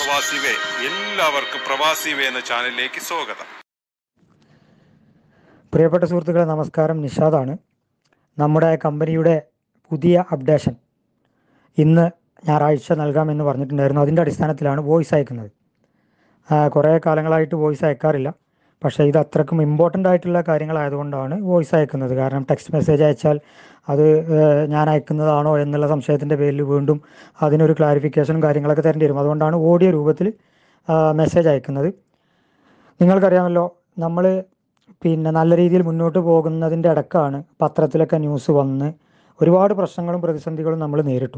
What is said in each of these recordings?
പ്രവാസി വേ എല്ലാവർക്കും പ്രവാസി വേ എന്ന ചാനലിലേക്ക് സ്വാഗതം പ്രിയപ്പെട്ട സുഹൃത്തുക്കളെ നമസ്കാരം നിഷാദാണ് നമ്മുടെ കമ്പനിയുടെ പുതിയ അപ്ഡേഷൻ ഇന്ന് ഞായറാഴ്ച നൽകാമെന്ന് പറഞ്ഞിട്ടുണ്ടായിരുന്നു അതിൻ്റെ അടിസ്ഥാനത്തിലാണ് വോയിസ് അയക്കുന്നത് ആ, കുറേ കാലങ്ങളായിട്ട് വോയിസ് അയക്കാറില്ല പക്ഷേ ഇത് അത്രക്കും ഇമ്പോർട്ടൻ്റ് ആയിട്ടുള്ള കാര്യങ്ങളായതുകൊണ്ടാണ് വോയിസ് അയക്കുന്നത് കാരണം ടെക്സ്റ്റ് മെസ്സേജ് അയച്ചാൽ അത് ഏഹ്, ഞാൻ അയക്കുന്നതാണോ എന്നുള്ള സംശയത്തിൻ്റെ പേരിൽ വീണ്ടും അതിനൊരു ക്ലാരിഫിക്കേഷനും കാര്യങ്ങളൊക്കെ തരേണ്ടി വരും അതുകൊണ്ടാണ് ഓഡിയോ രൂപത്തിൽ മെസ്സേജ് അയക്കുന്നത് നിങ്ങൾക്കറിയാമല്ലോ നമ്മൾ പിന്നെ നല്ല രീതിയിൽ മുന്നോട്ട് പോകുന്നതിൻ്റെ ഇടക്കാണ് പത്രത്തിലൊക്കെ ന്യൂസ് വന്ന് ഒരുപാട് പ്രശ്നങ്ങളും പ്രതിസന്ധികളും നമ്മൾ നേരിട്ടു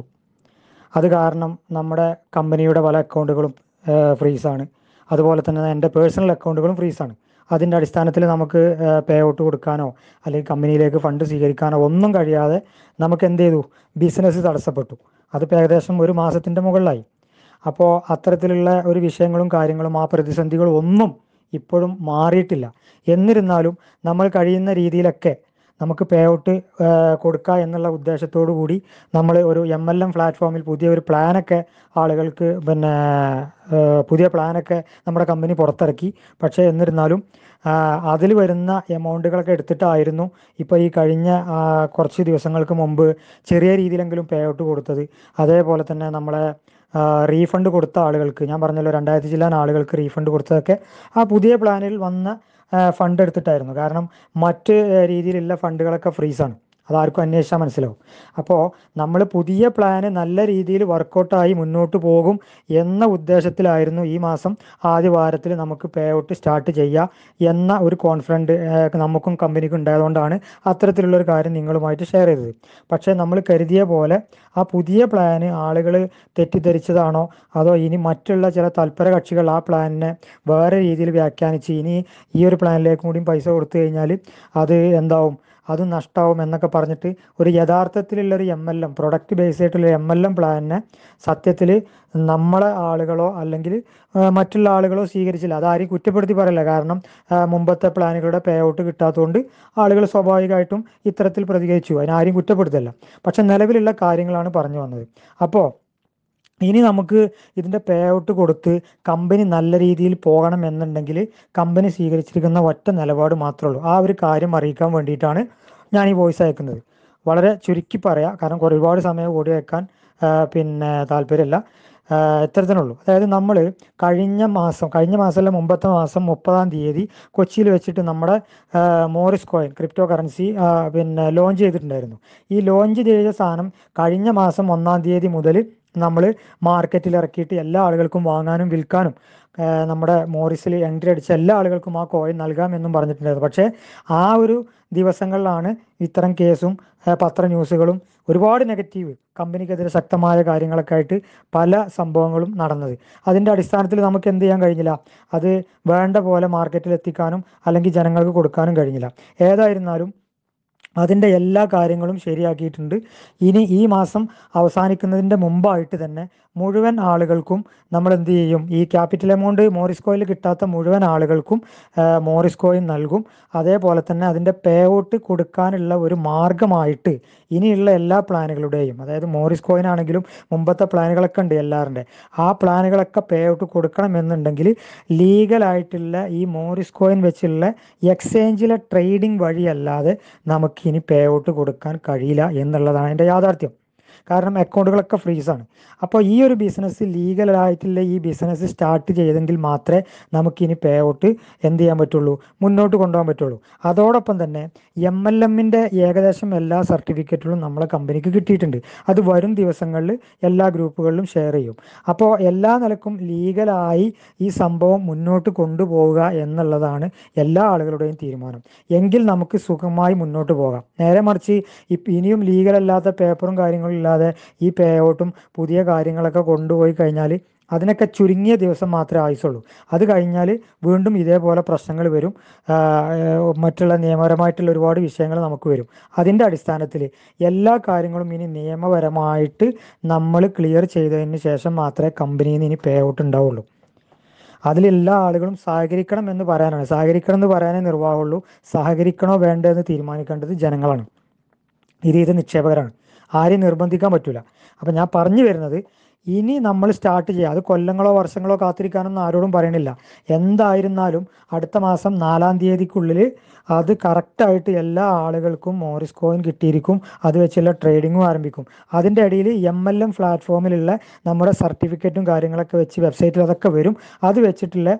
അത് കാരണം നമ്മുടെ കമ്പനിയുടെ പല അക്കൗണ്ടുകളും ഫ്രീസാണ് അതുപോലെ തന്നെ എൻ്റെ പേഴ്സണൽ അക്കൗണ്ടുകളും ഫ്രീസാണ് അതിൻ്റെ അടിസ്ഥാനത്തിൽ നമുക്ക് പേ ഔട്ട് കൊടുക്കാനോ അല്ലെങ്കിൽ കമ്പനിയിലേക്ക് ഫണ്ട് സ്വീകരിക്കാനോ ഒന്നും കഴിയാതെ നമുക്ക് എന്ത് ചെയ്തു ബിസിനസ് തടസ്സപ്പെട്ടു അതിപ്പോൾ ഏകദേശം ഒരു മാസത്തിൻ്റെ മുകളിലായി അപ്പോൾ അത്തരത്തിലുള്ള ഒരു വിഷയങ്ങളും കാര്യങ്ങളും ആ പ്രതിസന്ധികളും ഒന്നും ഇപ്പോഴും മാറിയിട്ടില്ല എന്നിരുന്നാലും നമ്മൾ കഴിയുന്ന രീതിയിലൊക്കെ നമുക്ക് പേ ഔട്ട് കൊടുക്കുക എന്നുള്ള ഉദ്ദേശത്തോടു കൂടി നമ്മൾ ഒരു എം എൽ എം പ്ലാറ്റ്ഫോമിൽ പുതിയ ഒരു പ്ലാനൊക്കെ ആളുകൾക്ക് പിന്നെ ഏഹ്, പുതിയ പ്ലാനൊക്കെ നമ്മുടെ കമ്പനി പുറത്തിറക്കി പക്ഷേ എന്നിരുന്നാലും അതിൽ വരുന്ന എമൗണ്ടുകളൊക്കെ എടുത്തിട്ടായിരുന്നു ഇപ്പോൾ ഈ കഴിഞ്ഞ ആ, കുറച്ച് ദിവസങ്ങൾക്ക് മുമ്പ് ചെറിയ രീതിയിലെങ്കിലും പേ ഔട്ട് കൊടുത്തത് അതേപോലെ തന്നെ നമ്മളെ റീഫണ്ട് കൊടുത്ത ആളുകൾക്ക് ഞാൻ പറഞ്ഞല്ലോ രണ്ടായിരത്തി ചില്ലാൻ ആളുകൾക്ക് റീഫണ്ട് കൊടുത്തതൊക്കെ ആ പുതിയ പ്ലാനിൽ വന്ന ഫണ്ട് എടുത്തിട്ടായിരുന്നു കാരണം മറ്റ് ആ, രീതിയിലുള്ള ഫണ്ടുകളൊക്കെ ഫ്രീസാണ് അതാർക്കും അന്വേഷിച്ചാൽ മനസ്സിലാവും അപ്പോൾ നമ്മൾ പുതിയ പ്ലാന് നല്ല രീതിയിൽ വർക്കൗട്ടായി മുന്നോട്ട് പോകും എന്ന ഉദ്ദേശത്തിലായിരുന്നു ഈ മാസം ആദ്യ വാരത്തിൽ നമുക്ക് പേ ഔട്ട് സ്റ്റാർട്ട് ചെയ്യുക എന്ന ഒരു കോൺഫിഡൻറ്റ് നമുക്കും കമ്പനിക്കും ഉണ്ടായതുകൊണ്ടാണ് അത്തരത്തിലുള്ള ഒരു കാര്യം നിങ്ങളുമായിട്ട് ഷെയർ ചെയ്തത് പക്ഷേ നമ്മൾ കരുതിയ പോലെ ആ പുതിയ പ്ലാന് ആളുകൾ തെറ്റിദ്ധരിച്ചതാണോ അതോ ഇനി മറ്റുള്ള ചില തൽപര കക്ഷികൾ ആ പ്ലാനിനെ വേറെ രീതിയിൽ വ്യാഖ്യാനിച്ച് ഇനി ഈ ഒരു പ്ലാനിലേക്കും കൂടിയും പൈസ കൊടുത്തു കഴിഞ്ഞാൽ അത് എന്താവും അത് നഷ്ടമാവും എന്നൊക്കെ പറഞ്ഞിട്ട് ഒരു യഥാർത്ഥത്തിലുള്ള ഒരു M L M product base ആയിട്ടുള്ള എം എൽ എം പ്ലാനിനെ സത്യത്തിൽ നമ്മളെ ആളുകളോ അല്ലെങ്കിൽ ആ, മറ്റുള്ള ആളുകളോ സ്വീകരിച്ചില്ല അതാരും കുറ്റപ്പെടുത്തി പറയില്ല കാരണം ആ, മുമ്പത്തെ പ്ലാനുകളുടെ പേ ഔട്ട് കിട്ടാത്തതുകൊണ്ട് ആളുകൾ സ്വാഭാവികമായിട്ടും ഇത്തരത്തിൽ പ്രതികരിച്ചു അതിനാരും കുറ്റപ്പെടുത്തില്ല പക്ഷെ നിലവിലുള്ള കാര്യങ്ങളാണ് പറഞ്ഞു വന്നത് അപ്പോൾ ഇനി നമുക്ക് ഇതിൻ്റെ പേ ഔട്ട് കൊടുത്ത് കമ്പനി നല്ല രീതിയിൽ പോകണം എന്നുണ്ടെങ്കിൽ കമ്പനി സ്വീകരിച്ചിരിക്കുന്ന ഒറ്റ നിലപാട് മാത്രമേ ഉള്ളൂ ആ ഒരു കാര്യം അറിയിക്കാൻ വേണ്ടിയിട്ടാണ് ഞാൻ ഈ വോയിസ് അയക്കുന്നത് വളരെ ചുരുക്കി പറയാം കാരണം കുറേ ഒരുപാട് സമയം ഓടി വെക്കാൻ ആ, പിന്നെ താല്പര്യമില്ല ആ, ഇത്തരത്തിനുള്ളൂ അതായത് നമ്മൾ കഴിഞ്ഞ മാസം കഴിഞ്ഞ മാസമല്ല മുമ്പത്തെ മാസം മുപ്പതാം തീയതി കൊച്ചിയിൽ വെച്ചിട്ട് നമ്മുടെ ആ, മോറിസ് കോയിൻ ക്രിപ്റ്റോ കറൻസി ആ, പിന്നെ ലോഞ്ച് ചെയ്തിട്ടുണ്ടായിരുന്നു ഈ ലോഞ്ച് ചെയ്ത സാധനം കഴിഞ്ഞ മാസം ഒന്നാം തീയതി മുതൽ നമ്മൾ മാർക്കറ്റിൽ ഇറക്കിയിട്ട് എല്ലാ ആളുകൾക്കും വാങ്ങാനും വിൽക്കാനും ആ, നമ്മുടെ മോറിസിൽ എൻട്രി അടിച്ച എല്ലാ ആളുകൾക്കും ആ കോയിൻ നൽകാമെന്നും പറഞ്ഞിട്ടുണ്ടായിരുന്നു പക്ഷേ ആ ഒരു ദിവസങ്ങളിലാണ് ഇത്തരം കേസും ആ, പത്ര ന്യൂസുകളും ഒരുപാട് നെഗറ്റീവ് കമ്പനിക്കെതിരെ ശക്തമായ കാര്യങ്ങളൊക്കെ ആയിട്ട് പല സംഭവങ്ങളും നടന്നത് അതിൻ്റെ അടിസ്ഥാനത്തിൽ നമുക്ക് എന്ത് ചെയ്യാൻ കഴിഞ്ഞില്ല അത് വേണ്ട പോലെ മാർക്കറ്റിൽ എത്തിക്കാനും അല്ലെങ്കിൽ ജനങ്ങൾക്ക് കൊടുക്കാനും കഴിഞ്ഞില്ല ഏതായിരുന്നാലും അതിൻ്റെ എല്ലാ കാര്യങ്ങളും ശരിയാക്കിയിട്ടുണ്ട് ഇനി ഈ മാസം അവസാനിക്കുന്നതിൻ്റെ മുമ്പായിട്ട് തന്നെ മുഴുവൻ ആളുകൾക്കും നമ്മൾ എന്ത് ചെയ്യും ഈ ക്യാപിറ്റൽ എമൗണ്ട് മോറിസ് കോയിൽ കിട്ടാത്ത മുഴുവൻ ആളുകൾക്കും ആ, മോറിസ് കോയിൻ നൽകും അതേപോലെ തന്നെ അതിൻ്റെ പേ ഔട്ട് കൊടുക്കാനുള്ള ഒരു മാർഗമായിട്ട് ഇനിയുള്ള എല്ലാ പ്ലാനുകളുടെയും അതായത് മോറിസ് കോയിൻ ആണെങ്കിലും മുമ്പത്തെ പ്ലാനുകളൊക്കെ ഉണ്ട് എല്ലാവരുടെ ആ പ്ലാനുകളൊക്കെ പേ ഔട്ട് കൊടുക്കണമെന്നുണ്ടെങ്കിൽ ലീഗലായിട്ടുള്ള ഈ മോറിസ് കോയിൻ വെച്ചുള്ള എക്സ്ചേഞ്ചിലെ ട്രേഡിംഗ് വഴിയല്ലാതെ നമുക്ക് ഇനി പേ ഔട്ട് കൊടുക്കാൻ കഴിയില്ല എന്നുള്ളതാണ് അതിൻ്റെ യാഥാർത്ഥ്യം കാരണം അക്കൗണ്ടുകളൊക്കെ ഫ്രീസാണ് അപ്പോൾ ഈ ഒരു ബിസിനസ് ലീഗലായിട്ടുള്ള ഈ ബിസിനസ് സ്റ്റാർട്ട് ചെയ്തെങ്കിൽ മാത്രമേ നമുക്കിനി പേ ഔട്ട് എന്ത് ചെയ്യാൻ പറ്റുള്ളൂ മുന്നോട്ട് കൊണ്ടുപോകാൻ പറ്റുള്ളൂ അതോടൊപ്പം തന്നെ എം എൽ എമ്മിൻ്റെ ഏകദേശം എല്ലാ സർട്ടിഫിക്കറ്റുകളും നമ്മളെ കമ്പനിക്ക് കിട്ടിയിട്ടുണ്ട് അത് വരും ദിവസങ്ങളിൽ എല്ലാ ഗ്രൂപ്പുകളിലും ഷെയർ ചെയ്യും അപ്പോൾ എല്ലാ നിലക്കും ലീഗലായി ഈ സംഭവം മുന്നോട്ട് കൊണ്ടുപോവുക എന്നുള്ളതാണ് എല്ലാ ആളുകളുടെയും തീരുമാനം എങ്കിൽ നമുക്ക് സുഖമായി മുന്നോട്ട് പോകാം നേരെ മറിച്ച് ഇപ്പം ഇനിയും ലീഗൽ അല്ലാത്ത പേപ്പറും കാര്യങ്ങളും ഇല്ലാതെ ഈ പേ ഔട്ടും പുതിയ കാര്യങ്ങളൊക്കെ കൊണ്ടുപോയി കഴിഞ്ഞാൽ അതിനൊക്കെ ചുരുങ്ങിയ ദിവസം മാത്രമേ ആയുസുള്ളൂ അത് കഴിഞ്ഞാൽ വീണ്ടും ഇതേപോലെ പ്രശ്നങ്ങൾ വരും ആ, ഏഹ് മറ്റുള്ള നിയമപരമായിട്ടുള്ള ഒരുപാട് വിഷയങ്ങൾ നമുക്ക് വരും അതിൻ്റെ അടിസ്ഥാനത്തിൽ എല്ലാ കാര്യങ്ങളും ഇനി നിയമപരമായിട്ട് നമ്മൾ ക്ലിയർ ചെയ്തതിന് ശേഷം മാത്രമേ കമ്പനിയിൽ നിന്ന് ഇനി പേ ഔട്ട് ഉണ്ടാവുള്ളൂ അതിലെല്ലാ ആളുകളും സഹകരിക്കണം എന്ന് പറയാനാണ് സഹകരിക്കണം എന്ന് പറയാനേ നിർവാഹമുള്ളൂ സഹകരിക്കണോ വേണ്ടോ എന്ന് തീരുമാനിക്കേണ്ടത് ജനങ്ങളാണ് ഇത് ഇത് നിക്ഷേപകരാണ് ആരെയും നിർബന്ധിക്കാൻ പറ്റില്ല അപ്പം ഞാൻ പറഞ്ഞു വരുന്നത് ഇനി നമ്മൾ സ്റ്റാർട്ട് ചെയ്യുക അത് കൊല്ലങ്ങളോ വർഷങ്ങളോ കാത്തിരിക്കാനൊന്നും ആരോടും പറയണില്ല എന്തായിരുന്നാലും അടുത്ത മാസം നാലാം തീയതിക്കുള്ളിൽ അത് കറക്റ്റായിട്ട് എല്ലാ ആളുകൾക്കും മോറിസ് കോയിൻ കിട്ടിയിരിക്കും അത് വെച്ചുള്ള ട്രേഡിങ്ങും ആരംഭിക്കും അതിൻ്റെ ഇടയിൽ എം എൽ എം പ്ലാറ്റ്ഫോമിലുള്ള നമ്മുടെ സർട്ടിഫിക്കറ്റും കാര്യങ്ങളൊക്കെ വെച്ച് വെബ്സൈറ്റിൽ അതൊക്കെ വരും അത് വെച്ചിട്ടുള്ള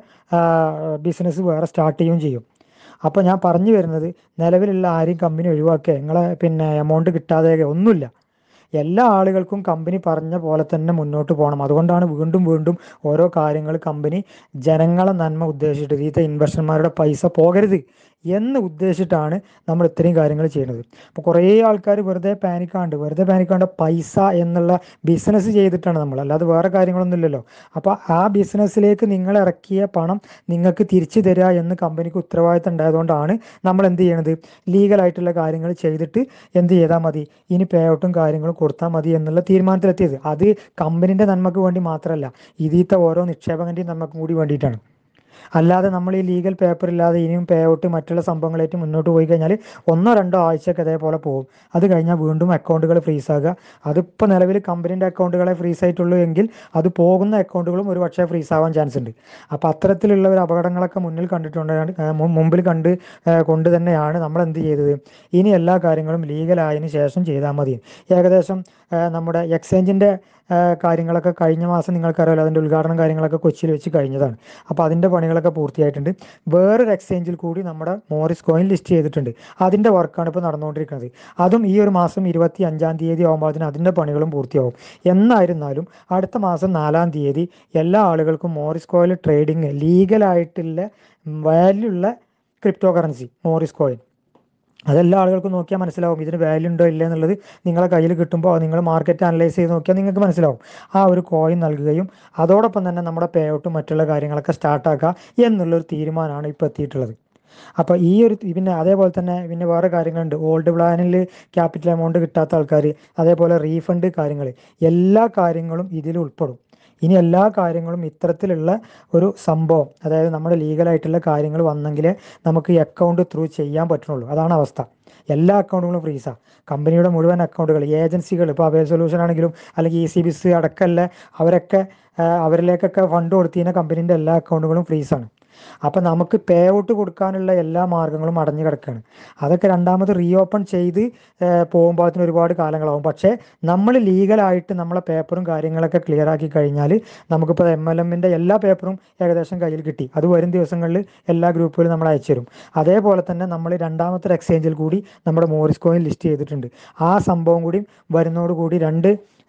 ബിസിനസ് വേറെ സ്റ്റാർട്ട് ചെയ്യുകയും ചെയ്യും അപ്പോൾ ഞാൻ പറഞ്ഞു വരുന്നത് നിലവിലുള്ള ആരെയും കമ്പനി ഒഴിവാക്കുക നിങ്ങളെ പിന്നെ എമൗണ്ട് കിട്ടാതെ ഒന്നുമില്ല എല്ലാ ആളുകൾക്കും കമ്പനി പറഞ്ഞ പോലെ തന്നെ മുന്നോട്ട് പോകണം അതുകൊണ്ടാണ് വീണ്ടും വീണ്ടും ഓരോ കാര്യങ്ങൾ കമ്പനി ജനങ്ങളെ നന്മ ഉദ്ദേശിച്ചിട്ട് ഇതിലത്തെ ഇൻവെസ്റ്റർമാരുടെ പൈസ പോകരുത് എന്ന് ഉദ്ദേശിച്ചിട്ടാണ് നമ്മൾ ഇത്രയും കാര്യങ്ങൾ ചെയ്യുന്നത് അപ്പോൾ കുറേ ആൾക്കാർ വെറുതെ പാനിക്കാണ്ട് വെറുതെ പാനിക്കാണ്ട് പൈസ എന്നുള്ള ബിസിനസ് ചെയ്തിട്ടാണ് നമ്മൾ അല്ലാതെ വേറെ കാര്യങ്ങളൊന്നും ഇല്ലല്ലോ അപ്പോൾ ആ ബിസിനസ്സിലേക്ക് നിങ്ങൾ ഇറക്കിയ പണം നിങ്ങൾക്ക് തിരിച്ചു തരിക എന്ന് കമ്പനിക്ക് ഉത്തരവാദിത്തം ഉണ്ടായതുകൊണ്ടാണ് നമ്മൾ എന്ത് ചെയ്യണത് ലീഗലായിട്ടുള്ള കാര്യങ്ങൾ ചെയ്തിട്ട് എന്ത് ചെയ്താൽ മതി ഇനി പേ ഔട്ടും കാര്യങ്ങളും കൊടുത്താൽ മതി എന്നുള്ള തീരുമാനത്തിലെത്തിയത് അത് കമ്പനിൻ്റെ നന്മക്ക് വേണ്ടി മാത്രമല്ല ഇതിലത്തെ ഓരോ നിക്ഷേപകൻ്റെയും നന്മക്കും കൂടി വേണ്ടിയിട്ടാണ് അല്ലാതെ നമ്മൾ ഈ ലീഗൽ പേപ്പർ ഇല്ലാതെ ഇനിയും പേ ഔട്ട് മറ്റുള്ള സംഭവങ്ങളായിട്ട് മുന്നോട്ട് പോയി കഴിഞ്ഞാൽ ഒന്നോ രണ്ടോ ആഴ്ചയൊക്കെ അതേപോലെ പോകും അത് കഴിഞ്ഞാൽ വീണ്ടും അക്കൗണ്ടുകൾ ഫ്രീസ് ആകുക അതിപ്പോൾ നിലവിൽ കമ്പനീൻ്റെ അക്കൗണ്ടുകളെ ഫ്രീസ് ആയിട്ടുള്ളൂ എങ്കിൽ അത് പോകുന്ന അക്കൗണ്ടുകളും ഒരു പക്ഷേ ഫ്രീസ് ആവാൻ ചാൻസ് ഉണ്ട് അപ്പോൾ അത്തരത്തിലുള്ള ഒരു അപകടങ്ങളൊക്കെ മുന്നിൽ കണ്ടിട്ടുണ്ട് ആ, മു- മുമ്പിൽ കണ്ട് ആ, കൊണ്ട് തന്നെയാണ് നമ്മൾ എന്ത് ചെയ്തത് ഇനി എല്ലാ കാര്യങ്ങളും ലീഗലായതിനു ശേഷം ചെയ്താൽ മതി ഏകദേശം ആ, നമ്മുടെ എക്സ്ചേഞ്ചിൻ്റെ കാര്യങ്ങളൊക്കെ കഴിഞ്ഞ മാസം നിങ്ങൾക്കറിയാലോ അതിൻ്റെ ഉദ്ഘാടനം കാര്യങ്ങളൊക്കെ കൊച്ചിയിൽ വെച്ച് കഴിഞ്ഞതാണ് അപ്പോൾ അതിൻ്റെ പണികളൊക്കെ പൂർത്തിയായിട്ടുണ്ട് വേറൊരു എക്സ്ചേഞ്ചിൽ കൂടി നമ്മുടെ മോറിസ് കോയിൻ ലിസ്റ്റ് ചെയ്തിട്ടുണ്ട് അതിൻ്റെ വർക്കാണ് ഇപ്പോൾ നടന്നുകൊണ്ടിരിക്കുന്നത് അതും ഈ ഒരു മാസം ഇരുപത്തി അഞ്ചാം തീയതി ആകുമ്പോഴത്തേന് അതിൻ്റെ പണികളും പൂർത്തിയാവും എന്നായിരുന്നാലും അടുത്ത മാസം നാലാം തീയതി എല്ലാ ആളുകൾക്കും മോറിസ് കോയിൽ ട്രേഡിങ് ലീഗലായിട്ടുള്ള വാല്യൂ ഉള്ള ക്രിപ്റ്റോ കറൻസി മോറിസ് കോയിൻ അതെല്ലാ ആളുകൾക്കും നോക്കിയാൽ മനസ്സിലാവും ഇതിന് വാല്യൂ ഉണ്ടോ ഇല്ല എന്നുള്ളത് നിങ്ങളെ കയ്യിൽ കിട്ടുമ്പോൾ നിങ്ങൾ മാർക്കറ്റ് അനലൈസ് ചെയ്ത് നോക്കിയാൽ നിങ്ങൾക്ക് മനസ്സിലാവും ആ ഒരു കോയിൻ നൽകുകയും അതോടൊപ്പം തന്നെ നമ്മുടെ പേ ഔട്ടും മറ്റുള്ള കാര്യങ്ങളൊക്കെ സ്റ്റാർട്ടാക്കുക എന്നുള്ളൊരു തീരുമാനമാണ് ഇപ്പോൾ എത്തിയിട്ടുള്ളത് അപ്പോൾ ഈ ഒരു പിന്നെ അതേപോലെ തന്നെ പിന്നെ വേറെ കാര്യങ്ങളുണ്ട് ഓൾഡ് പ്ലാനിൽ ക്യാപിറ്റൽ എമൗണ്ട് കിട്ടാത്ത ആൾക്കാർ അതേപോലെ റീഫണ്ട് കാര്യങ്ങൾ എല്ലാ കാര്യങ്ങളും ഇതിൽ ഉൾപ്പെടും ഇനി എല്ലാ കാര്യങ്ങളും ഇത്തരത്തിലുള്ള ഒരു സംഭവം അതായത് നമ്മുടെ ലീഗലായിട്ടുള്ള കാര്യങ്ങൾ വന്നെങ്കിലേ നമുക്ക് ഈ അക്കൗണ്ട് ത്രൂ ചെയ്യാൻ പറ്റുള്ളൂ അതാണ് അവസ്ഥ എല്ലാ അക്കൗണ്ടുകളും ഫ്രീസാണ് കമ്പനിയുടെ മുഴുവൻ അക്കൗണ്ടുകൾ ഏജൻസികൾ ഇപ്പോൾ അവേ സൊല്യൂഷൻ ആണെങ്കിലും അല്ലെങ്കിൽ ഇ സി ബിസ് അടക്കമല്ല അവരൊക്കെ ആ, അവരിലേക്കൊക്കെ ഫണ്ട് കൊടുത്തിരുന്ന കമ്പനീൻ്റെ എല്ലാ അക്കൗണ്ടുകളും ഫ്രീസാണ് അപ്പം നമുക്ക് പേ ഔട്ട് കൊടുക്കാനുള്ള എല്ലാ മാർഗങ്ങളും അടഞ്ഞു കിടക്കുകയാണ് അതൊക്കെ രണ്ടാമത് റീ ഓപ്പൺ ചെയ്ത് പോകുമ്പോഴത്തിന് ഒരുപാട് കാലങ്ങളാവും പക്ഷേ നമ്മൾ ലീഗലായിട്ട് നമ്മളെ പേപ്പറും കാര്യങ്ങളൊക്കെ ക്ലിയർ ആക്കി കഴിഞ്ഞാൽ നമുക്കിപ്പോൾ എം എൽ എമ്മിൻ്റെ എല്ലാ പേപ്പറും ഏകദേശം കയ്യിൽ കിട്ടി അത് വരും ദിവസങ്ങളിൽ എല്ലാ ഗ്രൂപ്പുകളും നമ്മൾ അയച്ചു തരും അതേപോലെ തന്നെ നമ്മൾ രണ്ടാമത്തെ ഒരു എക്സ്ചേഞ്ചിൽ കൂടി നമ്മുടെ മോറിസ് കോയിൻ ലിസ്റ്റ് ചെയ്തിട്ടുണ്ട് ആ സംഭവം കൂടി വരുന്നതോടുകൂടി രണ്ട്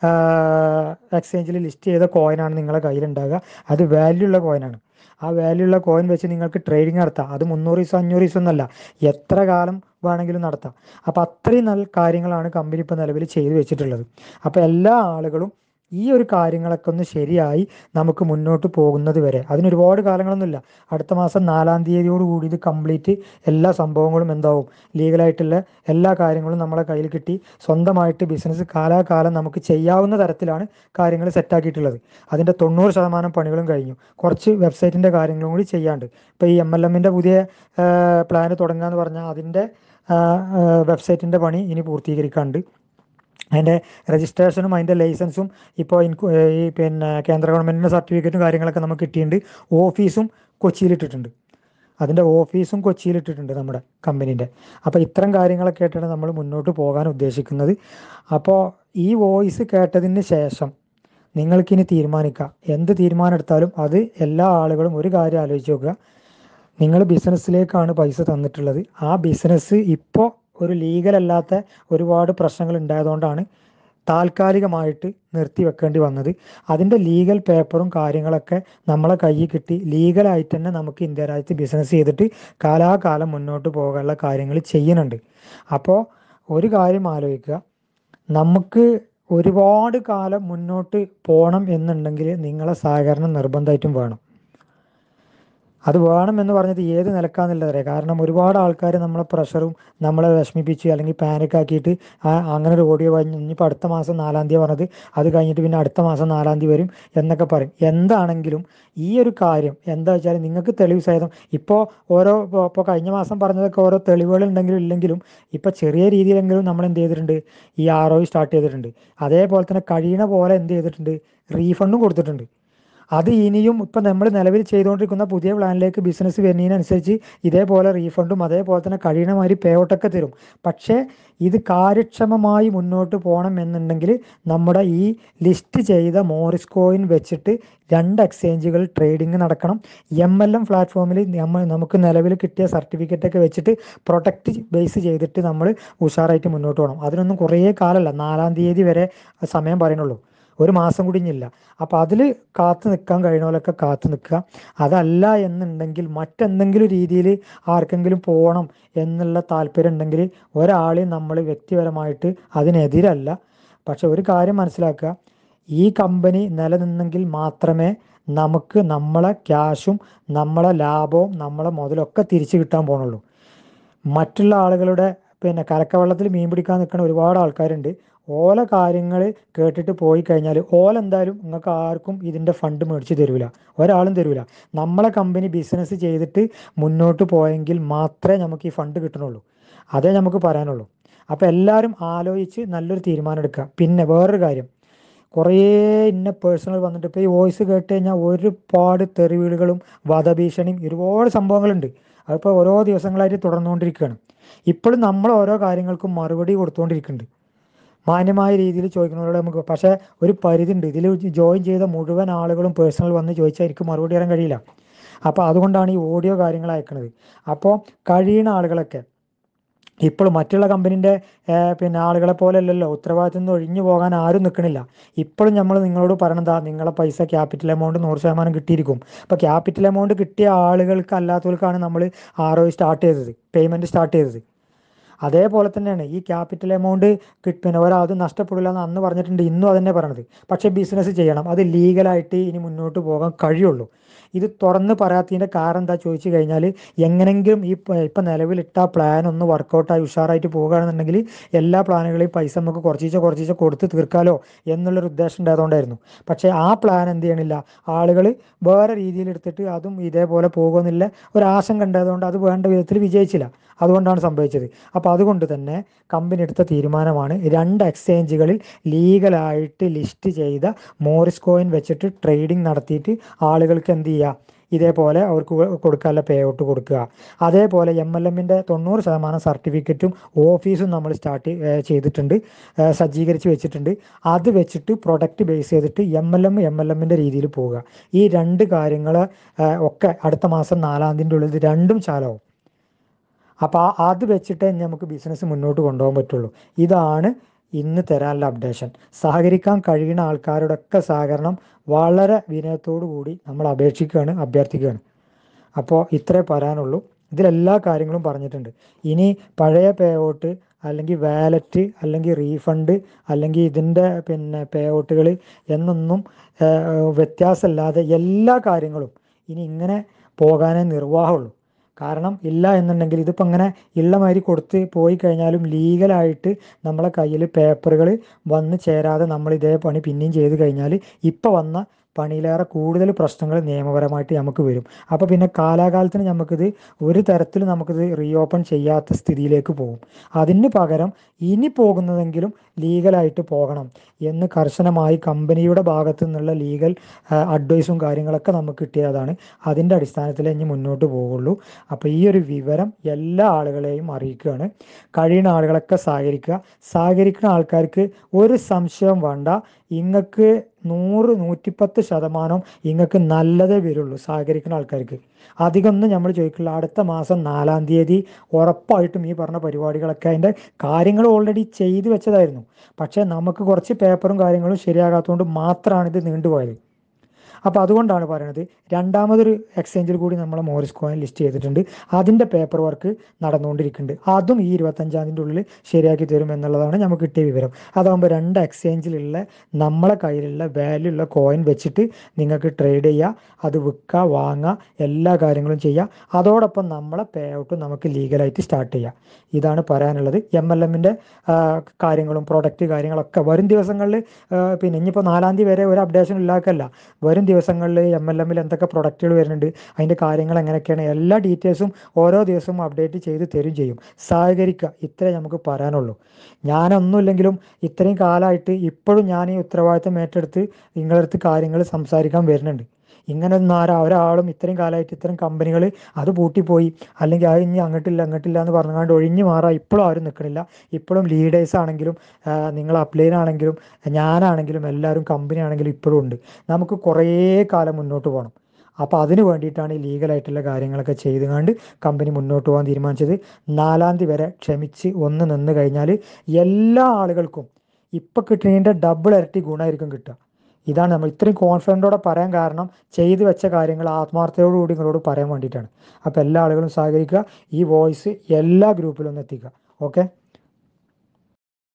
എക്സ്ചേഞ്ചിൽ ലിസ്റ്റ് ചെയ്ത കോയിനാണ് നിങ്ങളെ കയ്യിലുണ്ടാകുക അത് വാല്യൂ ഉള്ള കോയിനാണ് ആ വാല്യൂ ഉള്ള കോയിൻ വെച്ച് നിങ്ങൾക്ക് ട്രേഡിംഗ് നടത്താം അത് മുന്നൂറ് ദിവസം അഞ്ഞൂറ് ദിവസം ഒന്നല്ല എത്ര കാലം വേണമെങ്കിലും നടത്താം അപ്പോൾ അത്രയും നല്ല കാര്യങ്ങളാണ് കമ്പനി ഇപ്പോൾ നിലവിൽ ചെയ്തു വെച്ചിട്ടുള്ളത് അപ്പോൾ എല്ലാ ആളുകളും ഈ ഒരു കാര്യങ്ങളൊക്കെ ഒന്ന് ശരിയായി നമുക്ക് മുന്നോട്ട് പോകുന്നത് വരെ അതിന് ഒരുപാട് കാലങ്ങളൊന്നുമില്ല അടുത്ത മാസം നാലാം തീയതിയോട് കൂടി ഇത് കംപ്ലീറ്റ് എല്ലാ സംഭവങ്ങളും എന്താവും ലീഗലായിട്ടുള്ള എല്ലാ കാര്യങ്ങളും നമ്മളെ കയ്യിൽ കിട്ടി സ്വന്തമായിട്ട് ബിസിനസ് കാലാകാലം നമുക്ക് ചെയ്യാവുന്ന തരത്തിലാണ് കാര്യങ്ങൾ സെറ്റാക്കിയിട്ടുള്ളത് അതിൻ്റെ തൊണ്ണൂറ് ശതമാനം പണികളും കഴിഞ്ഞു കുറച്ച് വെബ്സൈറ്റിൻ്റെ കാര്യങ്ങളും കൂടി ചെയ്യാണ്ട് ഇപ്പോൾ ഈ എം എൽ എമ്മിൻ്റെ പുതിയ പ്ലാന് തുടങ്ങുക എന്ന് പറഞ്ഞാൽ അതിൻ്റെ വെബ്സൈറ്റിൻ്റെ പണി ഇനി പൂർത്തീകരിക്കാണ്ട് അതിൻ്റെ രജിസ്ട്രേഷനും അതിൻ്റെ ലൈസൻസും ഇപ്പോൾ ഇൻകു ഈ പിന്നെ കേന്ദ്ര ഗവൺമെൻറ്റിൻ്റെ സർട്ടിഫിക്കറ്റും കാര്യങ്ങളൊക്കെ നമുക്ക് കിട്ടിയിട്ടുണ്ട് ഓഫീസും കൊച്ചിയിലിട്ടിട്ടുണ്ട് അതിൻ്റെ ഓഫീസും കൊച്ചിയിലിട്ടിട്ടുണ്ട് നമ്മുടെ കമ്പനീൻ്റെ അപ്പോൾ ഇത്തരം കാര്യങ്ങളൊക്കെ ആയിട്ടാണ് നമ്മൾ മുന്നോട്ട് പോകാൻ ഉദ്ദേശിക്കുന്നത് അപ്പോൾ ഈ വോയിസ് കേട്ടതിന് ശേഷം നിങ്ങൾക്കിനി തീരുമാനിക്കാം എന്ത് തീരുമാനം എടുത്താലും അത് എല്ലാ ആളുകളും ഒരു കാര്യം ആലോചിച്ച് നോക്കുക നിങ്ങൾ ബിസിനസ്സിലേക്കാണ് പൈസ തന്നിട്ടുള്ളത് ആ ബിസിനസ് ഇപ്പോൾ ഒരു ലീഗൽ അല്ലാത്ത ഒരുപാട് പ്രശ്നങ്ങൾ ഉണ്ടായതുകൊണ്ടാണ് താൽക്കാലികമായിട്ട് നിർത്തി വെക്കേണ്ടി വന്നത് അതിൻ്റെ ലീഗൽ പേപ്പറും കാര്യങ്ങളൊക്കെ നമ്മളെ കയ്യിൽ കിട്ടി ലീഗലായിട്ട് തന്നെ നമുക്ക് ഇന്ത്യ രാജ്യത്ത് ബിസിനസ് ചെയ്തിട്ട് കാലാകാലം മുന്നോട്ട് പോകാനുള്ള കാര്യങ്ങൾ ചെയ്യുന്നുണ്ട് അപ്പോൾ ഒരു കാര്യം ആലോചിക്കുക നമുക്ക് ഒരുപാട് കാലം മുന്നോട്ട് പോകണം എന്നുണ്ടെങ്കിൽ നിങ്ങളെ സഹകരണം നിർബന്ധമായിട്ടും വേണം അത് വേണമെന്ന് പറഞ്ഞത് ഏത് നിലക്കാന്നുള്ളതറിയാം കാരണം ഒരുപാട് ആൾക്കാർ നമ്മളെ പ്രഷറും നമ്മളെ വിഷമിപ്പിച്ച് അല്ലെങ്കിൽ പാനിക് ആക്കിയിട്ട് ആ അങ്ങനെ ഒരു ഓഡിയോ കഴിഞ്ഞ് ഇനിയിപ്പോൾ അടുത്ത മാസം നാലാം തീയതി പറഞ്ഞത് അത് കഴിഞ്ഞിട്ട് പിന്നെ അടുത്ത മാസം നാലാം തീയതി വരും എന്നൊക്കെ പറയും എന്താണെങ്കിലും ഈ ഒരു കാര്യം എന്താ വെച്ചാൽ നിങ്ങൾക്ക് തെളിവ് സഹിതം ഇപ്പോൾ ഓരോ ഇപ്പോൾ കഴിഞ്ഞ മാസം പറഞ്ഞതൊക്കെ ഓരോ തെളിവുകൾ ഉണ്ടെങ്കിലും ഇല്ലെങ്കിലും ഇപ്പോൾ ചെറിയ രീതിയിലെങ്കിലും നമ്മൾ എന്ത് ചെയ്തിട്ടുണ്ട് ഈ ആർ ഒ സ്റ്റാർട്ട് ചെയ്തിട്ടുണ്ട് അതേപോലെ തന്നെ കഴിയണ പോലെ എന്ത് ചെയ്തിട്ടുണ്ട് റീഫണ്ടും കൊടുത്തിട്ടുണ്ട് അത് ഇനിയും ഇപ്പം നമ്മൾ നിലവിൽ ചെയ്തുകൊണ്ടിരിക്കുന്ന പുതിയ പ്ലാനിലേക്ക് ബിസിനസ് വരുന്നതിനനുസരിച്ച് ഇതേപോലെ റീഫണ്ടും അതേപോലെ തന്നെ കഴിയണ മാതിരി പേ ഔട്ടൊക്കെ തരും പക്ഷേ ഇത് കാര്യക്ഷമമായി മുന്നോട്ട് പോകണം എന്നുണ്ടെങ്കിൽ നമ്മുടെ ഈ ലിസ്റ്റ് ചെയ്ത മോറിസ് കോയിൻ വെച്ചിട്ട് രണ്ട് എക്സ്ചേഞ്ചുകൾ ട്രേഡിംഗ് നടക്കണം എം എൽ എം പ്ലാറ്റ്ഫോമിൽ നമ്മൾ നമുക്ക് നിലവിൽ കിട്ടിയ സർട്ടിഫിക്കറ്റ് ഒക്കെ വെച്ചിട്ട് പ്രൊട്ടക്റ്റ് ബേസ് ചെയ്തിട്ട് നമ്മൾ ഉഷാറായിട്ട് മുന്നോട്ട് പോകണം അതിനൊന്നും കുറേ കാലമല്ല നാലാം തീയതി വരെ സമയം പറയുന്നുള്ളൂ ഒരു മാസം കൂടി ഇനിയില്ല അപ്പോൾ അതിൽ കാത്തു നിൽക്കാൻ കഴിയുന്നവരൊക്കെ കാത്തു നിൽക്കുക അതല്ല എന്നുണ്ടെങ്കിൽ മറ്റെന്തെങ്കിലും രീതിയിൽ ആർക്കെങ്കിലും പോകണം എന്നുള്ള താല്പര്യം ഉണ്ടെങ്കിൽ ഒരാളെയും നമ്മൾ വ്യക്തിപരമായിട്ട് അതിനെതിരല്ല പക്ഷെ ഒരു കാര്യം മനസ്സിലാക്കുക ഈ കമ്പനി നിലനിന്നെങ്കിൽ മാത്രമേ നമുക്ക് നമ്മളെ ക്യാഷും നമ്മളെ ലാഭവും നമ്മളെ മുതലൊക്കെ തിരിച്ചു കിട്ടാൻ പോകണുള്ളൂ മറ്റുള്ള ആളുകളുടെ പിന്നെ കലക്കവെള്ളത്തിൽ മീൻ പിടിക്കാൻ നിൽക്കുന്ന ഒരുപാട് ആൾക്കാരുണ്ട് ഓല കാര്യങ്ങൾ കേട്ടിട്ട് പോയി കഴിഞ്ഞാൽ ഓല എന്തായാലും നിങ്ങൾക്ക് ആർക്കും ഇതിൻ്റെ ഫണ്ട് മേടിച്ച് തരൂല ഒരാളും തരൂല നമ്മളെ കമ്പനി ബിസിനസ് ചെയ്തിട്ട് മുന്നോട്ട് പോയെങ്കിൽ മാത്രമേ നമുക്ക് ഈ ഫണ്ട് കിട്ടണുള്ളൂ അതേ നമുക്ക് പറയാനുള്ളൂ അപ്പോൾ എല്ലാവരും ആലോചിച്ച് നല്ലൊരു തീരുമാനം എടുക്കുക പിന്നെ വേറൊരു കാര്യം കുറേ ഇന്ന പേഴ്സണൽ വന്നിട്ട് ഇപ്പോൾ ഈ വോയിസ് കേട്ട് കഴിഞ്ഞാൽ ഒരുപാട് തെറിവീടുകളും വധഭീഷണിയും ഒരുപാട് സംഭവങ്ങളുണ്ട് അതിപ്പോൾ ഓരോ ദിവസങ്ങളായിട്ട് തുടർന്നുകൊണ്ടിരിക്കുകയാണ് ഇപ്പോഴും നമ്മൾ ഓരോ കാര്യങ്ങൾക്കും മറുപടി കൊടുത്തുകൊണ്ടിരിക്കുന്നുണ്ട് മാന്യമായ രീതിയിൽ ചോദിക്കുന്നവരോട് നമുക്ക് പക്ഷേ ഒരു പരിധി ഉണ്ട് ഇതിൽ ജോയിൻ ചെയ്ത മുഴുവൻ ആളുകളും പേഴ്സണൽ വന്ന് ചോദിച്ചാൽ എനിക്ക് മറുപടി തരാൻ കഴിയില്ല അപ്പോൾ അതുകൊണ്ടാണ് ഈ ഓഡിയോ കാര്യങ്ങൾ അയക്കുന്നത് അപ്പോൾ കഴിയുന്ന ആളുകളൊക്കെ ഇപ്പോൾ മറ്റുള്ള കമ്പനീൻ്റെ പിന്നെ ആളുകളെ പോലെ അല്ലല്ലോ ഉത്തരവാദിത്തം നിന്ന് ഒഴിഞ്ഞു പോകാൻ ആരും നിൽക്കണില്ല ഇപ്പോഴും നമ്മൾ നിങ്ങളോട് പറയണതാ നിങ്ങളെ പൈസ ക്യാപിറ്റൽ എമൗണ്ട് നൂറ് ശതമാനം കിട്ടിയിരിക്കും അപ്പോൾ ക്യാപിറ്റൽ എമൗണ്ട് കിട്ടിയ ആളുകൾക്ക് അല്ലാത്തവർക്കാണ് നമ്മൾ ആർ ഒ സ്റ്റാർട്ട് ചെയ്തത് പേയ്മെൻറ്റ് സ്റ്റാർട്ട് ചെയ്തത് അതേപോലെ തന്നെയാണ് ഈ ക്യാപിറ്റൽ എമൗണ്ട് പിന്നെ ഒരാൾ നഷ്ടപ്പെടില്ല എന്ന് അന്ന് പറഞ്ഞിട്ടുണ്ട് ഇന്നും അതന്നെ പറയണത് പക്ഷേ ബിസിനസ് ചെയ്യണം അത് ലീഗലായിട്ട് ഇനി മുന്നോട്ട് പോകാൻ കഴിയുള്ളൂ ഇത് തുറന്ന് പറയാത്തതിൻ്റെ കാരണം എന്താ ചോദിച്ചു കഴിഞ്ഞാൽ എങ്ങനെങ്കിലും ഈ ഇപ്പം നിലവിലിട്ട പ്ലാൻ ഒന്ന് വർക്കൗട്ടായി ഉഷാറായിട്ട് പോകുകയാണെന്നുണ്ടെങ്കിൽ എല്ലാ പ്ലാനുകളെയും പൈസ നമുക്ക് കുറച്ചീച്ച കുറച്ചീച്ച കൊടുത്ത് തീർക്കാലോ എന്നുള്ളൊരു ഉദ്ദേശം ഉണ്ടായതുകൊണ്ടായിരുന്നു പക്ഷേ ആ പ്ലാൻ എന്ത് ചെയ്യണില്ല ആളുകൾ വേറെ രീതിയിൽ എടുത്തിട്ട് അതും ഇതേപോലെ പോകുമെന്നില്ല ഒരാശങ്ക ഉണ്ടായതുകൊണ്ട് അത് വേണ്ട വിധത്തിൽ വിജയിച്ചില്ല അതുകൊണ്ടാണ് സംഭവിച്ചത് അപ്പോൾ അതുകൊണ്ട് തന്നെ കമ്പനി എടുത്ത തീരുമാനമാണ് രണ്ട് എക്സ്ചേഞ്ചുകളിൽ ലീഗലായിട്ട് ലിസ്റ്റ് ചെയ്ത മോറിസ് കോയിൻ വെച്ചിട്ട് ട്രേഡിംഗ് നടത്തിയിട്ട് ആളുകൾക്ക് എന്ത് ചെയ്യുക ഇതേപോലെ അവർക്ക് കൊടുക്കാനുള്ള പേ ഔട്ട് കൊടുക്കുക അതേപോലെ എം എൽ എമ്മിൻ്റെ തൊണ്ണൂറ് ശതമാനം സർട്ടിഫിക്കറ്റും ഓഫീസും നമ്മൾ സ്റ്റാർട്ട് ചെയ്തിട്ടുണ്ട് സജ്ജീകരിച്ച് വെച്ചിട്ടുണ്ട് അത് വെച്ചിട്ട് പ്രൊഡക്റ്റ് ബേസ് ചെയ്തിട്ട് M L M M L എമ്മിൻ്റെ രീതിയിൽ പോവുക ഈ രണ്ട് കാര്യങ്ങൾ ഒക്കെ അടുത്ത മാസം നാലാം തീയതിൻ്റെ ഉള്ളിൽ ഇത് രണ്ടും ചാലാവും അപ്പോൾ അത് വെച്ചിട്ടേ നമുക്ക് ബിസിനസ് മുന്നോട്ട് കൊണ്ടുപോകാൻ പറ്റുള്ളൂ ഇതാണ് ഇന്ന് തരാനുള്ള അപ്ഡേഷൻ സഹകരിക്കാൻ കഴിയുന്ന ആൾക്കാരോടൊക്കെ സഹകരണം വളരെ വിനയത്തോടു കൂടി നമ്മൾ അപേക്ഷിക്കുകയാണ് അഭ്യർത്ഥിക്കുകയാണ് അപ്പോൾ ഇത്രേ പറയാനുള്ളൂ ഇതിലെല്ലാ കാര്യങ്ങളും പറഞ്ഞിട്ടുണ്ട് ഇനി പഴയ പേ ഔട്ട് അല്ലെങ്കിൽ വാലറ്റ് അല്ലെങ്കിൽ റീഫണ്ട് അല്ലെങ്കിൽ ഇതിൻ്റെ പിന്നെ പേ ഔട്ടുകൾ എന്നൊന്നും വ്യത്യാസമില്ലാതെ എല്ലാ കാര്യങ്ങളും ഇനി ഇങ്ങനെ പോകാനേ നിർവാഹമുള്ളൂ കാരണം ഇല്ല എന്നുണ്ടെങ്കിൽ ഇതിപ്പോൾ ഇങ്ങനെ ഉള്ള മാതിരി കൊടുത്ത് പോയി കഴിഞ്ഞാലും ലീഗലായിട്ട് നമ്മളെ കയ്യിൽ പേപ്പറുകൾ വന്ന് ചേരാതെ നമ്മൾ ഇതേ പണി പിന്നെയും ചെയ്ത് കഴിഞ്ഞാൽ ഇപ്പോൾ വന്ന പണിയിലേറെ കൂടുതൽ പ്രശ്നങ്ങൾ നിയമപരമായിട്ട് നമുക്ക് വരും അപ്പോൾ പിന്നെ കാലാകാലത്തിന് നമുക്കിത് ഒരു തരത്തിൽ നമുക്കിത് റീഓപ്പൺ ചെയ്യാത്ത സ്ഥിതിയിലേക്ക് പോകും അതിന് പകരം ഇനി പോകുന്നതെങ്കിലും ലീഗലായിട്ട് പോകണം എന്ന് കർശനമായി കമ്പനിയുടെ ഭാഗത്തു നിന്നുള്ള ലീഗൽ അഡ്വൈസും കാര്യങ്ങളൊക്കെ നമുക്ക് കിട്ടിയതാണ് അതിൻ്റെ അടിസ്ഥാനത്തിൽ ഇനി മുന്നോട്ട് പോകുള്ളൂ അപ്പോൾ ഈ ഒരു വിവരം എല്ലാ ആളുകളെയും അറിയിക്കുകയാണ് കഴിയുന്ന ആളുകളൊക്കെ സഹകരിക്കുക സഹകരിക്കുന്ന ആൾക്കാർക്ക് ഒരു സംശയം വേണ്ട ഇങ്ങക്ക് നൂറ് നൂറ്റിപ്പത്ത് ശതമാനം ഇങ്ങക്ക് നല്ലതേ വരുള്ളൂ സഹകരിക്കുന്ന ആൾക്കാർക്ക് അധികമൊന്നും നമ്മൾ ചോദിക്കില്ല അടുത്ത മാസം നാലാം തീയതി ഉറപ്പായിട്ടും ഈ പറഞ്ഞ പരിപാടികളൊക്കെ അതിൻ്റെ കാര്യങ്ങൾ ഓൾറെഡി ചെയ്തു വെച്ചതായിരുന്നു പക്ഷേ നമുക്ക് കുറച്ച് പേപ്പറും കാര്യങ്ങളും ശരിയാകാത്തതുകൊണ്ട് മാത്രമാണ് ഇത് നീണ്ടുപോയത് അപ്പോൾ അതുകൊണ്ടാണ് പറയുന്നത് രണ്ടാമതൊരു എക്സ്ചേഞ്ചിൽ കൂടി നമ്മൾ മോറിസ് കോയിൻ ലിസ്റ്റ് ചെയ്തിട്ടുണ്ട് അതിൻ്റെ പേപ്പർ വർക്ക് നടന്നുകൊണ്ടിരിക്കുന്നുണ്ട് അതും ഈ ഇരുപത്തഞ്ചാം തീയതിൻ്റെ ഉള്ളിൽ ശരിയാക്കി തരും എന്നുള്ളതാണ് നമുക്ക് കിട്ടിയ വിവരം അതാകുമ്പോൾ രണ്ട് എക്സ്ചേഞ്ചിലുള്ള നമ്മളെ കയ്യിലുള്ള വാല്യൂ ഉള്ള കോയിൻ വെച്ചിട്ട് നിങ്ങൾക്ക് ട്രേഡ് ചെയ്യുക അത് വിൽക്കുക വാങ്ങുക എല്ലാ കാര്യങ്ങളും ചെയ്യുക അതോടൊപ്പം നമ്മളെ പേ ഔട്ട് നമുക്ക് ലീഗലായിട്ട് സ്റ്റാർട്ട് ചെയ്യാം ഇതാണ് പറയാനുള്ളത് എം എൽ എമ്മിൻ്റെ കാര്യങ്ങളും പ്രൊഡക്റ്റ് കാര്യങ്ങളൊക്കെ വരും ദിവസങ്ങളിൽ പിന്നെ ഇനിയിപ്പോൾ നാലാം തീയതി വരെ ഒരു അപ്ഡേഷൻ ഇല്ലാക്കല്ല വരും ദിവസങ്ങളിൽ എം എൽ എമ്മിൽ എന്തൊക്കെ പ്രൊഡക്റ്റുകൾ വരുന്നുണ്ട് അതിൻ്റെ കാര്യങ്ങൾ എങ്ങനെയൊക്കെയാണ് എല്ലാ ഡീറ്റെയിൽസും ഓരോ ദിവസവും അപ്ഡേറ്റ് ചെയ്ത് തരും ചെയ്യും സഹകരിക്കുക ഇത്രേ നമുക്ക് പറയാനുള്ളൂ ഞാനൊന്നുമില്ലെങ്കിലും ഇത്രയും കാലമായിട്ട് ഇപ്പോഴും ഞാൻ ഈ ഉത്തരവാദിത്തം ഏറ്റെടുത്ത് നിങ്ങളടുത്ത് കാര്യങ്ങൾ സംസാരിക്കാൻ വരുന്നുണ്ട് ഇങ്ങനെ ഒന്നും ആരാ ഒരാളും ഇത്രയും കാലമായിട്ട് ഇത്തരം കമ്പനികൾ അത് പൂട്ടിപ്പോയി അല്ലെങ്കിൽ അത് ഇനി അങ്ങോട്ടില്ല അങ്ങോട്ടില്ല എന്ന് പറഞ്ഞുകൊണ്ട് ഒഴിഞ്ഞു മാറാൻ ഇപ്പോഴും ആരും നിൽക്കണില്ല ഇപ്പോഴും ലീഡേഴ്സ് ആണെങ്കിലും ആ, നിങ്ങൾ അപ്ലൈൻ ആണെങ്കിലും ഞാനാണെങ്കിലും എല്ലാവരും കമ്പനി ആണെങ്കിലും ഇപ്പോഴും ഉണ്ട് നമുക്ക് കുറേ കാലം മുന്നോട്ട് പോകണം അപ്പോൾ അതിന് വേണ്ടിയിട്ടാണ് ഈ ലീഗലായിട്ടുള്ള കാര്യങ്ങളൊക്കെ ചെയ്തുകൊണ്ട് കമ്പനി മുന്നോട്ട് പോകാൻ തീരുമാനിച്ചത് നാലാം തീയതി വരെ ക്ഷമിച്ച് ഒന്ന് നിന്ന് കഴിഞ്ഞാൽ എല്ലാ ആളുകൾക്കും ഇപ്പം കിട്ടുന്നതിൻ്റെ ഡബിൾ ഇരട്ടി ഗുണമായിരിക്കും കിട്ടുക ഇതാണ് നമ്മൾ ഇത്രയും കോൺഫിഡൻറ്റോടെ പറയാൻ കാരണം ചെയ്തു വെച്ച കാര്യങ്ങൾ ആത്മാർത്ഥതയോടുകൂടി നിങ്ങളോട് പറയാൻ വേണ്ടിയിട്ടാണ് അപ്പോൾ എല്ലാ ആളുകളും സഹകരിക്കുക ഈ വോയിസ് എല്ലാ ഗ്രൂപ്പിലും ഒന്ന് എത്തിക്കുക ഓക്കെ